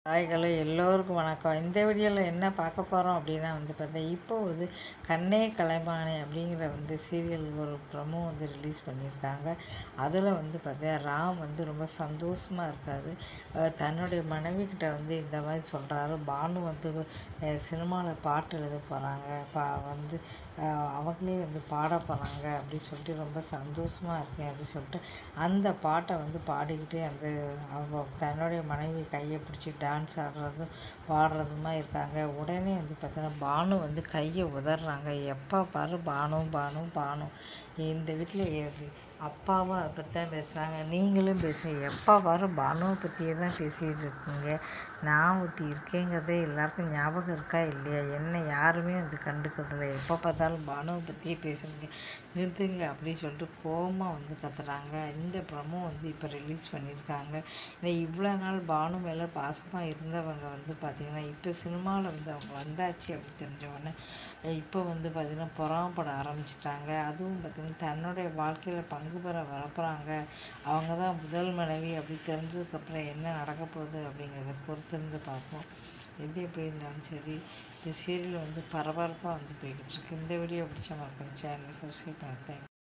ஹாய்களோ எல்லோருக்கும் வணக்கம் இந்த வீடியோவில் என்ன பார்க்க போகிறோம் அப்படின்னா வந்து பார்த்தா இப்போ வந்து கண்ணே கலைமானே அப்படிங்கிற வந்து சீரியல் ஒரு ப்ரமோ வந்து ரிலீஸ் பண்ணியிருக்காங்க அதில் வந்து பார்த்தா ராம் வந்து ரொம்ப சந்தோஷமாக இருக்காரு அஹ் தன்னுடைய மனைவி கிட்ட வந்து இந்த மாதிரி சொல்கிறாரு பானு வந்து சினிமாவில் பாட்டு எழுத போகிறாங்க பா வந்து அஹ் அவங்களே வந்து பாட போகிறாங்க அப்படின்னு சொல்லிட்டு ரொம்ப சந்தோஷமாக இருக்கேன் அப்படின்னு சொல்லிட்டு அந்த பாட்டை வந்து பாடிக்கிட்டே அந்த அவ தன்னுடைய மனைவி கையை பிடிச்சி டான்ஸ் ஆடுறதும் பாடுறதுமா இருக்காங்க உடனே வந்து பார்த்தோன்னா பானு வந்து கையை உதறாங்க எப்போ பாரு பானு பானு பானு இந்த வீட்டில் அப்பாவும் அதை பற்றி தான் பேசுகிறாங்க நீங்களும் பேசுங்க எப்போ பாரு பானுவை பற்றியே தான் பேசிகிட்டு இருக்கீங்க நான் ஒருத்தி இருக்கேங்கிறதே எல்லாருக்கும் ஞாபகம் இருக்கா இல்லையா என்ன யாருமே வந்து கண்டுக்கிறதில்ல எப்போ பார்த்தாலும் பானுவை பற்றியே பேசுறீங்க நிறுத்துங்க அப்படின்னு சொல்லிட்டு கோவமாக வந்து கத்துறாங்க இந்த ப்ரமோ வந்து இப்போ ரிலீஸ் பண்ணியிருக்காங்க இந்த இவ்வளோ நாள் பானு மேலே பாசமாக இருந்தவங்க வந்து பார்த்திங்கன்னா இப்போ சினிமாவில் வந்து அவங்க வந்தாச்சு அப்படி தெரிஞ்சவொடனே இப்போ வந்து பார்த்திங்கன்னா பொறாமப்பட ஆரம்பிச்சிட்டாங்க அதுவும் பார்த்திங்கன்னா தன்னுடைய வாழ்க்கையில் பங்கு பெற வரப்போகிறாங்க அவங்க தான் முதல் மனைவி அப்படி தெரிஞ்சதுக்கப்புறம் என்ன நடக்க போகுது அப்படிங்கிறத பொறுத்திருந்து பார்ப்போம் எது எப்படி இருந்தாலும் சரி இந்த சீரியல் வந்து பரபரப்பாக வந்து போய்கிட்டு இருக்கு இந்த வீடியோ பிடிச்ச மறக்காம சேனலை சப்ஸ்கிரைப் பண்ண தேங்க்ஸ்